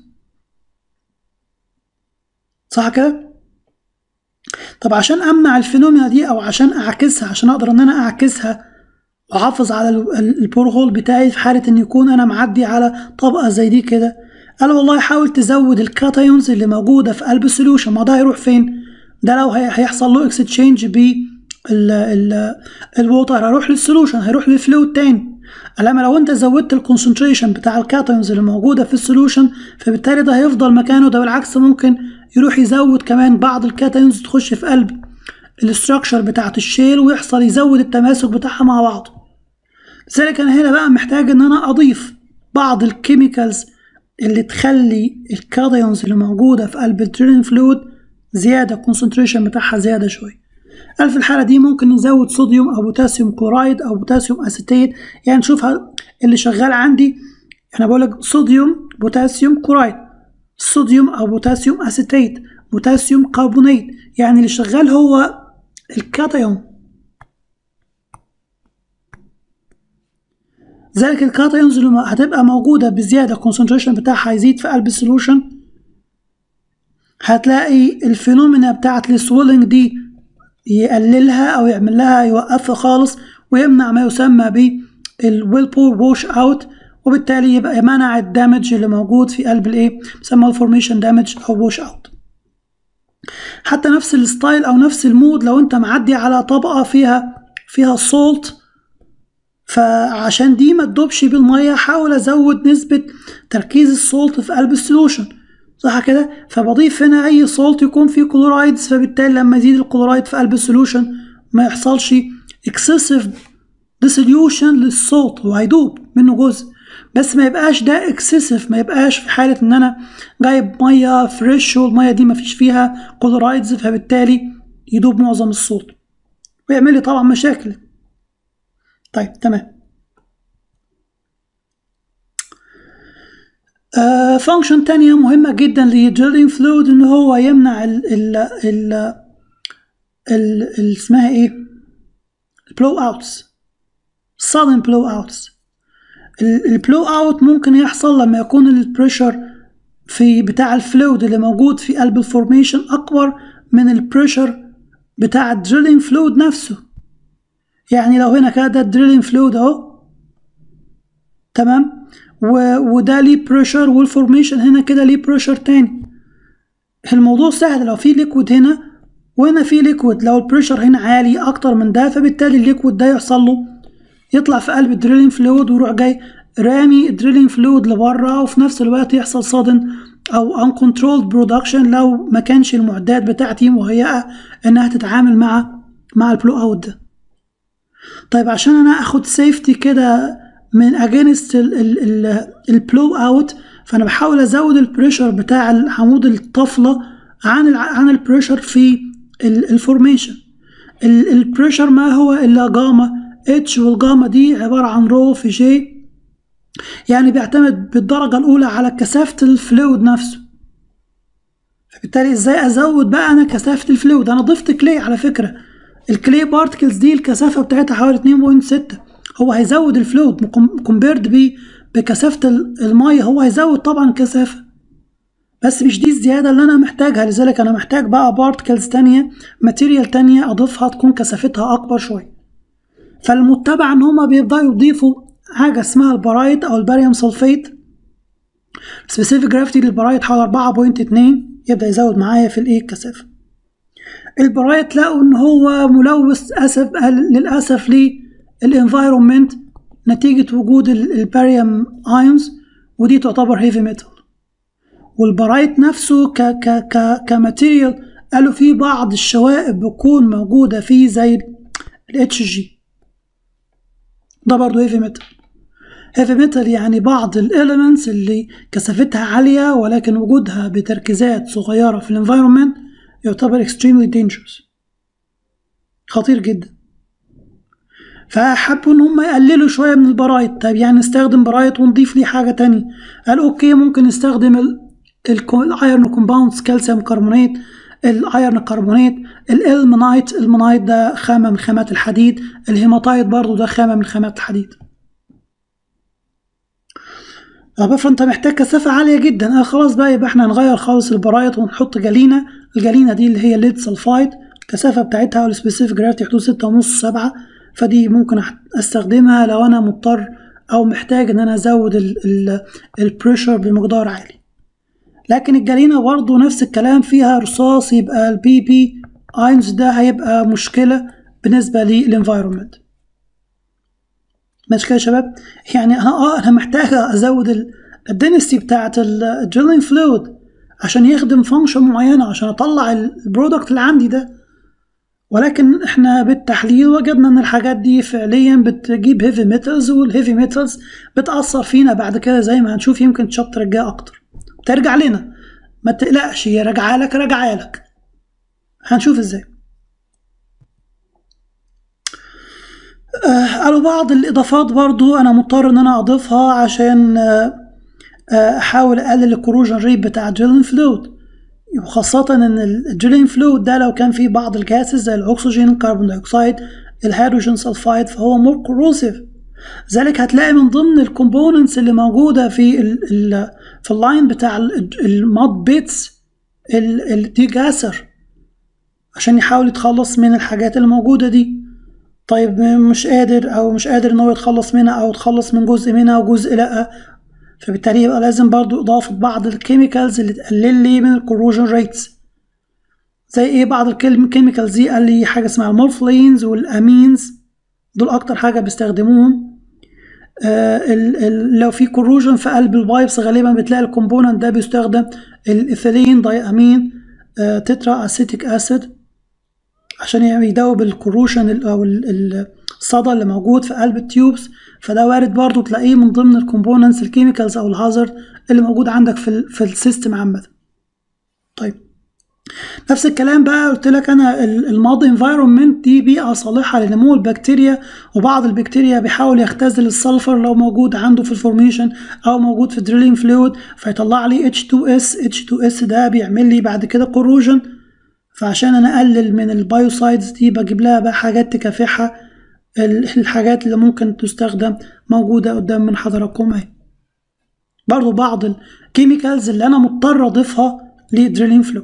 صح كده طب عشان امنع الفينومينا دي او عشان اعكسها عشان اقدر ان انا اعكسها واحافظ على البور هول بتاعي في حاله ان يكون انا معدي على طبقه زي دي كده قال والله حاول تزود الكاتايونز اللي موجوده في قلب السوليوشن ما ده هيروح فين ده لو هيحصل له اكستشينج ب الووتر هيروح للسوليوشن هيروح للفلويد تاني انما لو انت زودت الكونسنتريشن بتاع الكاتايونز اللي موجوده في السوليوشن فبالتالي ده هيفضل مكانه ده بالعكس ممكن يروح يزود كمان بعض الكاتايونز تخش في قلب الاستراكشر بتاعت الشيل ويحصل يزود التماسك بتاعها مع بعض لذلك انا هنا بقى محتاج ان انا اضيف بعض الكيميكالز اللي تخلي الكاتايونز اللي موجوده في قلب الدريلين فلويد زياده الكونسنتريشن بتاعها زياده شويه قال في الحالة دي ممكن نزود صوديوم أو بوتاسيوم كلورايد أو بوتاسيوم أسيتيت يعني نشوف اللي شغال عندي أنا بقول لك صوديوم بوتاسيوم كلورايد صوديوم أو بوتاسيوم أسيتيت بوتاسيوم كربونات يعني اللي شغال هو الكاتايون ذلك الكاتايونز اللي هتبقى موجودة بزيادة الكونسنتريشن بتاعها هيزيد في قلب السولوشن هتلاقي الفينومينا بتاعت السويلنج دي يقللها او يعمل لها يوقفها خالص ويمنع ما يسمى بالويل بور ووش اوت وبالتالي يبقى منع الدامج اللي موجود في قلب الايه بيسمى الفورميشن دامج او ووش اوت حتى نفس الستايل او نفس المود لو انت معدي على طبقه فيها فيها سولت فعشان دي ما تدوبش بالميه حاول ازود نسبه تركيز السولت في قلب السولوشن صح كده فبضيف هنا اي سولت يكون فيه كلورايدز فبالتالي لما يزيد الكلورايد في قلب السوليوشن ما يحصلش اكسسيف ديسوليوشن للسولت وهيدوب منه جزء بس ما يبقاش ده اكسسيف ما يبقاش في حاله ان انا جايب ميه فريش والميه دي ما فيش فيها كلورايدز فبالتالي يدوب معظم الصوت ويعمل لي طبعا مشاكل طيب تمام فانكشن تانية مهمة جدا للدريلينج فلويد ان هو يمنع ال ال ال ال اسمها ايه البلو اوتس sudden بلو اوتس البلو اوت ممكن يحصل لما يكون البريشر في بتاع الفلويد اللي موجود في قلب الفورميشن اكبر من البريشر بتاع الدريلينج فلويد نفسه يعني لو هنا كده ده الدريلينج فلويد اهو تمام وده ليه بريشر والفورميشن هنا كده ليه بريشر تاني الموضوع سهل لو في ليكويد هنا وهنا في ليكويد لو البريشر هنا عالي اكتر من ده فبالتالي الليكويد ده يحصل له يطلع في قلب الدريلينج فلويد ويروح جاي رامي الدريلينج فلويد لبره وفي نفس الوقت يحصل صدن او uncontrolled برودكشن لو ما كانش المعدات بتاعتي مهيئه انها تتعامل مع مع البلو اوت ده طيب عشان انا اخد سيفتي كده من اجينست البلو اوت فانا بحاول ازود البريشر بتاع عمود الطفله عن ال عن البريشر في الفورميشن البريشر ما هو الا جاما اتش والجاما دي عباره عن رو في جي يعني بيعتمد بالدرجه الاولى على كثافه الفلويد نفسه فبالتالي ازاي ازود بقى انا كثافه الفلويد انا ضفت كلي على فكره الكلي بارتكلز دي الكثافه بتاعتها حوالي 2.6 هو هيزود الفلويد كومبيرد بيه بكثافة المية هو هيزود طبعا كثافة بس مش دي الزيادة اللي أنا محتاجها لذلك أنا محتاج بقى بارتكلز تانية ماتيريال تانية أضيفها تكون كثافتها أكبر شوية فالمتبع إن هما بيبدأوا يضيفوا حاجة اسمها البرايت أو الباريوم سلفيت سبيسيفيك جرافيتي للبرايت حوالي أربعة بوينت اتنين يبدأ يزود معايا في الإيه الكثافة البرايت لقوا إن هو ملوث أسف للأسف ليه الانفايرومنت نتيجة وجود الباريوم ايونز ودي تعتبر هيفي ميتال والبرايت نفسه ك ك ك كماتيريال قالوا فيه بعض الشوائب بتكون موجودة فيه زي الاتش جي ده برضه هيفي ميتال هيفي ميتال يعني بعض الاليمنتس اللي كثافتها عالية ولكن وجودها بتركيزات صغيرة في الانفايرومنت يعتبر extremely dangerous خطير جدا فحبوا ان هم يقللوا شويه من البرايت طيب يعني نستخدم برايت ونضيف ليه حاجه تانية قال اوكي ممكن نستخدم الايرن كومباوندز كالسيوم كربونات الايرن كربونات الالمنايت المنايت ده خامه من خامات الحديد الهيماتايت برضو ده خامه من خامات الحديد طب فانت محتاج كثافه عاليه جدا آه خلاص بقى يبقى احنا هنغير خالص البرايت ونحط جالينا الجالينا دي اللي هي ليد سلفايد الكثافه بتاعتها والسبيسيفيك جرافيتي حدود ستة ونص سبعة فدي ممكن استخدمها لو انا مضطر او محتاج ان انا ازود البريشر بمقدار عالي لكن الجالينا برضه نفس الكلام فيها رصاص يبقى البي بي اينز ده هيبقى مشكله بالنسبه للانفايرمنت ماشي كده يا شباب يعني انا اه انا محتاج ازود الدنسيتي بتاعت الدريلينج فلويد عشان يخدم فانكشن معينه عشان اطلع البرودكت اللي عندي ده ولكن احنا بالتحليل وجدنا ان الحاجات دي فعليا بتجيب هيفي ميتالز والهيفي ميتالز بتاثر فينا بعد كده زي ما هنشوف يمكن الشابتر الجاي اكتر ترجع لنا ما تقلقش هي راجعه لك راجعه لك هنشوف ازاي آه قالوا بعض الاضافات برضو انا مضطر ان انا اضيفها عشان آه احاول اقلل الكروجن ريت بتاع الدريلين فلويد وخاصة ان الدريلين فلويد ده لو كان فيه بعض الجاسز زي الاكسجين الكربون دايوكسيد الهيدروجين سلفايد فهو مور كروسيف ذلك هتلاقي من ضمن الكومبوننتس اللي موجودة في ال ال في اللاين بتاع الماد بيتس الدي جاسر عشان يحاول يتخلص من الحاجات اللي موجودة دي طيب مش قادر او مش قادر ان هو يتخلص منها او يتخلص من جزء منها وجزء لا فبالتالي يبقى لازم برضو اضافة بعض الكيميكالز اللي تقلل لي من الكروجن ريتس زي ايه بعض الكيميكالز دي قال لي حاجة اسمها المورفلينز والامينز دول اكتر حاجة بيستخدموهم آه ال ال لو في كروجن في قلب البايبس غالبا بتلاقي الكومبوننت ده بيستخدم الايثيلين داي امين آه تترا اسيتيك اسيد عشان يدوب الكروشن او الصدى اللي موجود في قلب التيوبس فده وارد برضو تلاقيه من ضمن الكومبوننتس الكيميكالز او الهازارد اللي موجود عندك في ال في السيستم عامه طيب نفس الكلام بقى قلت لك انا الماضي انفايرمنت دي بيئه صالحه لنمو البكتيريا وبعض البكتيريا بيحاول يختزل السلفر لو موجود عنده في الفورميشن او موجود في الدريلينج فلويد فيطلع لي H2S H2S ده بيعمل لي بعد كده كوروجن فعشان انا اقلل من البايوسايدز دي بجيب لها بقى حاجات تكافحها الحاجات اللي ممكن تستخدم موجودة قدام من حضراتكم اهي برضو بعض الكيميكالز اللي انا مضطر اضيفها للدريلينج فلو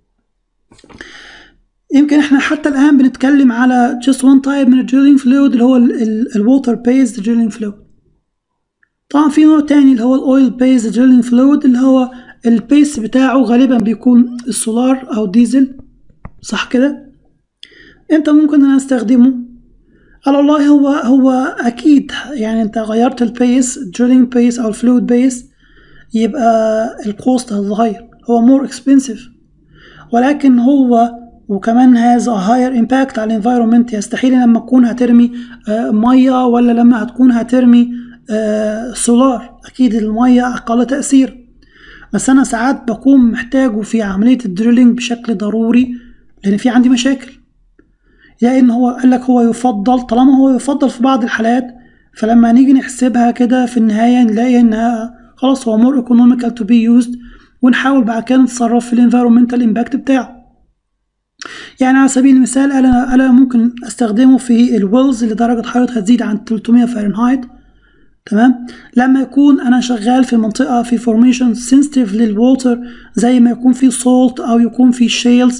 يمكن احنا حتى الان بنتكلم على just one type من الدريلينج فلويد اللي هو الووتر بيز دريلينج فلويد طبعا في نوع تاني اللي هو الاويل بيز دريلينج فلويد اللي هو البيس بتاعه غالبا بيكون السولار او ديزل صح كده امتى ممكن انا استخدمه قال والله هو هو اكيد يعني انت غيرت البيس دريلينج بيس او الفلويد بيس يبقى الكوست هتتغير هو مور اكسبنسيف ولكن هو وكمان هاز هاير امباكت على الانفايرمنت يستحيل لما تكون هترمي آه ميه ولا لما هتكون هترمي آه سولار اكيد الميه اقل تاثير بس انا ساعات بكون محتاجه في عمليه الدريلينج بشكل ضروري لان في عندي مشاكل لان هو قال لك هو يفضل طالما هو يفضل في بعض الحالات فلما نيجي نحسبها كده في النهايه نلاقي انها خلاص هو مور ايكونوميكال تو بي يوزد ونحاول بعد كده نتصرف في الانفيرومنتال امباكت بتاعه يعني على سبيل المثال انا انا ممكن استخدمه في الويلز اللي درجه حرارتها تزيد عن 300 فahrenheit تمام لما يكون انا شغال في منطقه في فورميشن سنسيتيف للووتر زي ما يكون في سولت او يكون في شيلز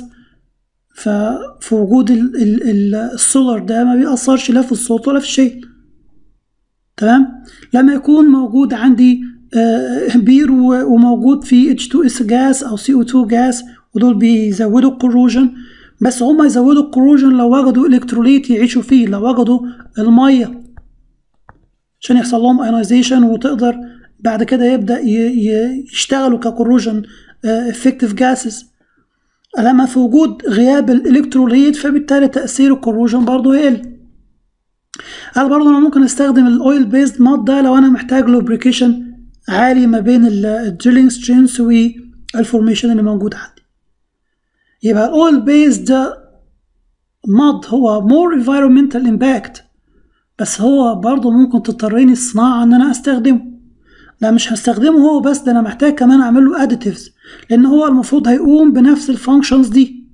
ففي وجود السولار ده ما بيأثرش لا في الصوت ولا في الشيء تمام لما يكون موجود عندي بير وموجود في H2S جاس أو CO2 جاس ودول بيزودوا الكروجن بس هما يزودوا الكروجن لو وجدوا الكتروليت يعيشوا فيه لو وجدوا المية عشان يحصل لهم ايونيزيشن وتقدر بعد كده يبدأ يشتغلوا ككروجن افكتيف جاسز لما في وجود غياب الالكتروليت فبالتالي تأثير الكروجن برضه يقل قال برضه انا ممكن استخدم الاويل بيزد ماد ده لو انا محتاج لوبريكيشن عالي ما بين الدريلينج سترينث والفورميشن اللي موجود عندي يبقى الاويل بيزد ده ماد هو مور environmental امباكت بس هو برضه ممكن تضطريني الصناعة ان انا استخدمه لا مش هستخدمه هو بس ده انا محتاج كمان اعمل له اديتيفز لان هو المفروض هيقوم بنفس الفانكشنز دي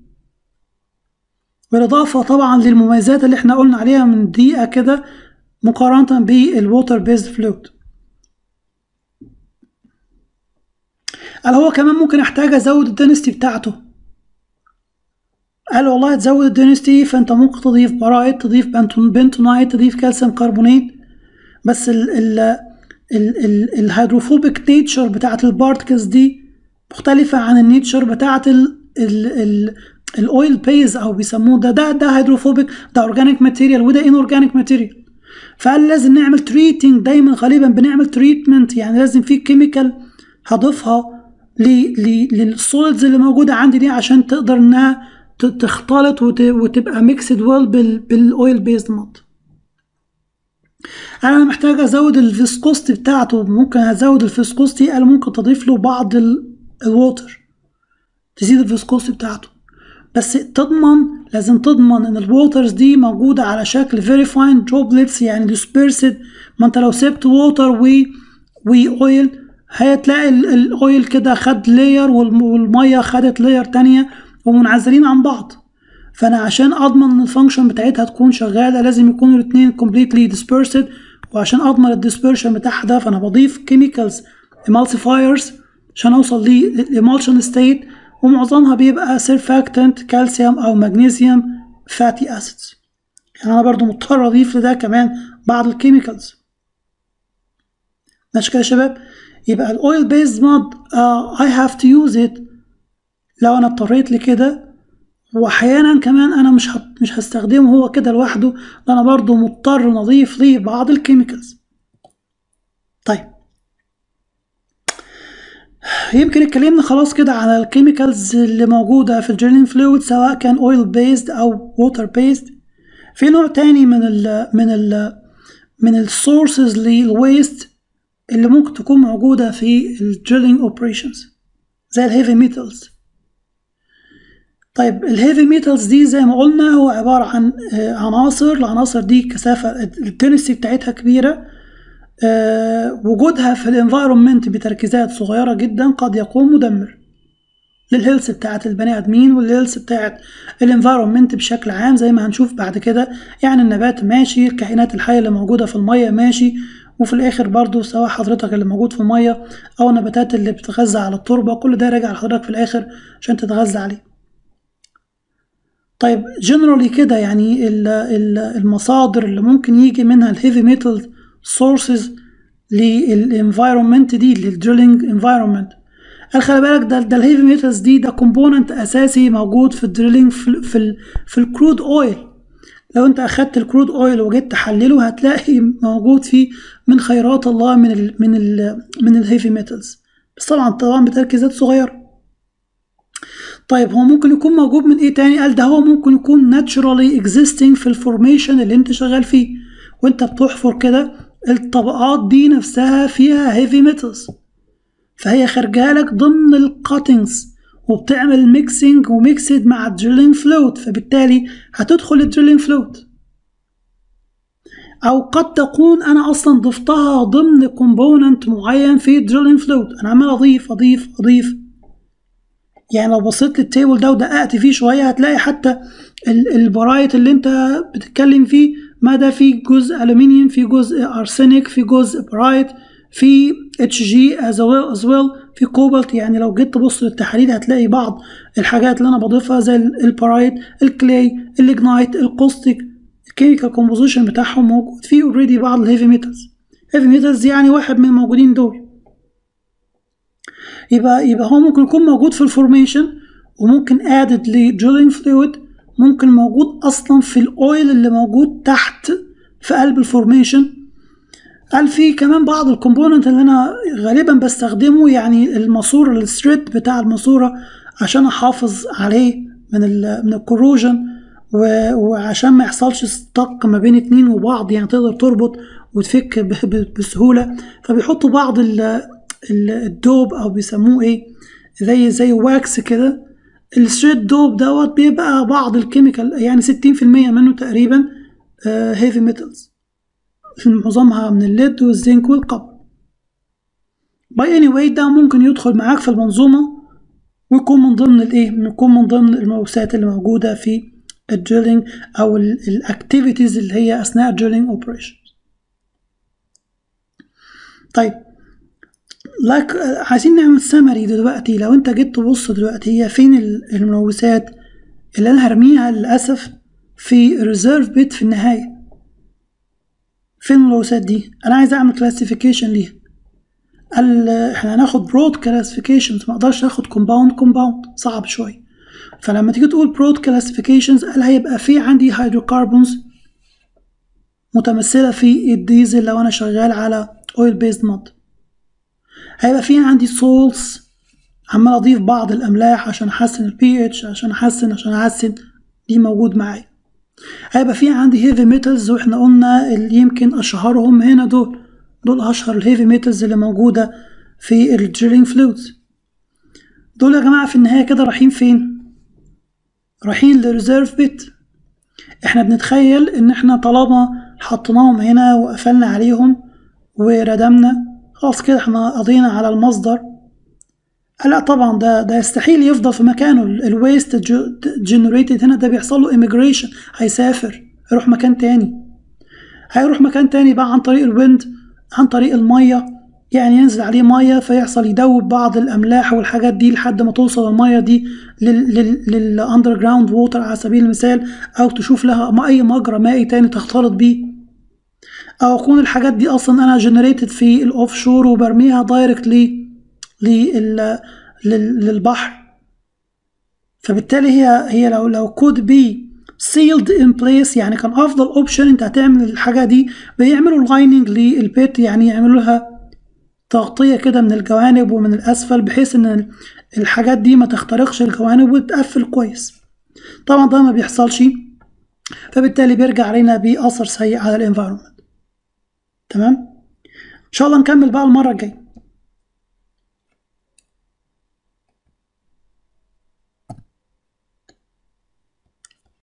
بالاضافه طبعا للمميزات اللي احنا قلنا عليها من دقيقه كده مقارنه بالووتر بيزد فلويد قال هو كمان ممكن احتاج ازود الدنستي بتاعته قال والله تزود الدنستي فانت ممكن تضيف برايت تضيف بنتونايت تضيف كالسيوم كربونات بس ال ال ال ال الهيدروفوبيك نيتشر بتاعت البارتكلز دي مختلفة عن النيتشر بتاعت ال ال ال الاويل بيز او بيسموه ده ده ده هيدروفوبيك ده اورجانيك ماتيريال وده ان اورجانيك ماتيريال فقال لازم نعمل تريتنج دايما غالبا بنعمل تريتمنت يعني لازم في كيميكال هضيفها للسوليدز اللي موجوده عندي دي عشان تقدر انها تختلط وتبقى ميكسد ويل بالاويل بيزد مود انا محتاج ازود الفيسكوستي بتاعته ممكن ازود الفيسكوستي قال ممكن تضيف له بعض الووتر تزيد الفيسكوستي بتاعته بس تضمن لازم تضمن ان الووترز دي موجودة على شكل very fine droplets يعني dispersed ما انت لو سبت ووتر و واويل هتلاقي الاويل كده خد لاير والمية خدت لاير تانية ومنعزلين عن بعض فانا عشان اضمن ان الفانكشن بتاعتها تكون شغالة لازم يكونوا الاتنين completely dispersed وعشان اضمن الديسبرشن بتاعها ده فانا بضيف chemicals emulsifiers عشان اوصل للإمالشن ستيت ومعظمها بيبقى سيرفاكتنت كالسيوم او مغنيسيوم فاتي اسيدز يعني انا برضو مضطر اضيف لده كمان بعض الكيميكالز ماشي كده يا شباب يبقى الاويل بيز مود اي هاف تو يوز ات لو انا اضطريت لكده واحيانا كمان انا مش مش هستخدمه هو كده لوحده انا برضو مضطر نضيف ليه بعض الكيميكالز طيب يمكن اتكلمنا خلاص كده على الكيميكالز اللي موجودة في الجيرلين فلويد سواء كان اويل بيزد او ووتر بيزد في نوع تاني من ال من ال من السورسز للويست اللي ممكن تكون موجودة في الدريلينج اوبريشنز زي الهيفي ميتالز طيب الهيفي ميتالز دي زي ما قلنا هو عبارة عن عناصر العناصر دي كثافة الدنسي بتاعتها كبيرة أه وجودها في الانفايرومنت بتركيزات صغيرة جدا قد يكون مدمر للهيلث بتاعت البني ادمين والهيلث بتاعت الانفايرومنت بشكل عام زي ما هنشوف بعد كده يعني النبات ماشي الكائنات الحية اللي موجودة في المية ماشي وفي الاخر برضو سواء حضرتك اللي موجود في المية او النباتات اللي بتتغذى على التربة كل ده راجع لحضرتك في الاخر عشان تتغذى عليه طيب جنرالي كده يعني المصادر اللي ممكن يجي منها الهيفي ميتال سورسز للانفايرمنت دي للدريلينج انفايرمنت قال خلي بالك ده ده الهيفي ميتالز دي ده كومبوننت اساسي موجود في الدريلينج في في, في الكرود اويل لو انت اخدت الكرود اويل وجيت تحلله هتلاقي موجود فيه من خيرات الله من ال من ال من الهيفي ميتالز بس طبعا طبعا بتركيزات صغيره طيب هو ممكن يكون موجود من ايه تاني قال ده هو ممكن يكون naturally existing في الفورميشن اللي انت شغال فيه وانت بتحفر كده الطبقات دي نفسها فيها هيفي ميتالز فهي خارجه لك ضمن الكاتنجز وبتعمل ميكسينج وميكسد مع الدريلينج فلوت فبالتالي هتدخل الدريلينج فلوت او قد تكون انا اصلا ضفتها ضمن كومبوننت معين في الدريلينج فلوت انا عمال اضيف اضيف اضيف يعني لو بصيت للتيبل ده ودققت فيه شويه هتلاقي حتى البرايت اللي انت بتتكلم فيه ما ده في جزء الومنيوم في جزء ارسنك في جزء برايت في اتش جي از ويل في كوبالت يعني لو جيت تبص للتحاليل هتلاقي بعض الحاجات اللي انا بضيفها زي البرايت الكلاي الاجنايت القوستيك الكيميكال كومبوزيشن بتاعهم موجود فيه اوريدي بعض الهيفي ميتالز هيفي ميتالز يعني واحد من الموجودين دول يبقى يبقى هو ممكن يكون موجود في الفورميشن وممكن ادد لدريلينج فلويد ممكن موجود اصلا في الاويل اللي موجود تحت في قلب الفورميشن قال في كمان بعض الكومبوننت اللي انا غالبا بستخدمه يعني الماسوره الثريد بتاع الماسوره عشان احافظ عليه من ال من الكروجن وعشان ما يحصلش ستق ما بين اتنين وبعض يعني تقدر تربط وتفك بسهوله فبيحطوا بعض الدوب او بيسموه ايه زي زي واكس كده الثريد دوب دوت بيبقى بعض الكيميكال يعني ستين في المية منه تقريبا هيفي ميتالز معظمها من الليد والزنك والقبر باي اني واي ده ممكن يدخل معاك في المنظومة ويكون من ضمن الايه يكون من ضمن الموسات اللي موجودة في الدريلينج او الاكتيفيتيز اللي هي اثناء الدريلينج اوبريشن طيب لك عايزين نعمل سمري دلوقتي لو انت جيت تبص دلوقتي هي فين الملوثات اللي انا هرميها للاسف في ريزيرف بيت في النهايه فين اللوسات دي انا عايز اعمل كلاسيفيكيشن ليها قال احنا هناخد برود كلاسيفيكيشنز ما اقدرش اخد كومباوند كومباوند صعب شويه فلما تيجي تقول برود كلاسيفيكيشنز قال هيبقى في عندي هيدروكربونز متمثله في الديزل لو انا شغال على اويل بيزد مود هيبقى في عندي سولز عمال اضيف بعض الاملاح عشان احسن البي اتش عشان احسن عشان احسن دي موجود معايا هيبقى في عندي هيفي ميتالز واحنا قلنا اللي يمكن اشهرهم هنا دول دول اشهر الهيفي ميتالز اللي موجوده في الدريلينج فلويدز دول يا جماعه في النهايه كده رايحين فين رايحين لريزيرف بيت احنا بنتخيل ان احنا طالما حطيناهم هنا وقفلنا عليهم وردمنا خلاص كده احنا قضينا على المصدر لا طبعا ده ده يستحيل يفضل في مكانه الويست جنريتد هنا ده بيحصل له ايميجريشن هيسافر يروح مكان تاني هيروح مكان تاني بقى عن طريق الويند عن طريق الميه يعني ينزل عليه ميه فيحصل يدوب بعض الاملاح والحاجات دي لحد ما توصل الميه دي للاندر جراوند ووتر على سبيل المثال او تشوف لها اي مجرى مائي تاني تختلط بيه او اكون الحاجات دي اصلا انا جنريتد في الاوف شور وبرميها دايركتلي للبحر فبالتالي هي هي لو لو كود بي سيلد ان بليس يعني كان افضل اوبشن انت هتعمل الحاجه دي بيعملوا لايننج للبيت يعني يعملوا لها تغطيه كده من الجوانب ومن الاسفل بحيث ان الحاجات دي ما تخترقش الجوانب وتقفل كويس طبعا ده ما بيحصلش فبالتالي بيرجع علينا باثر سيء على الانفايرمنت تمام ان شاء الله نكمل بقى المره الجايه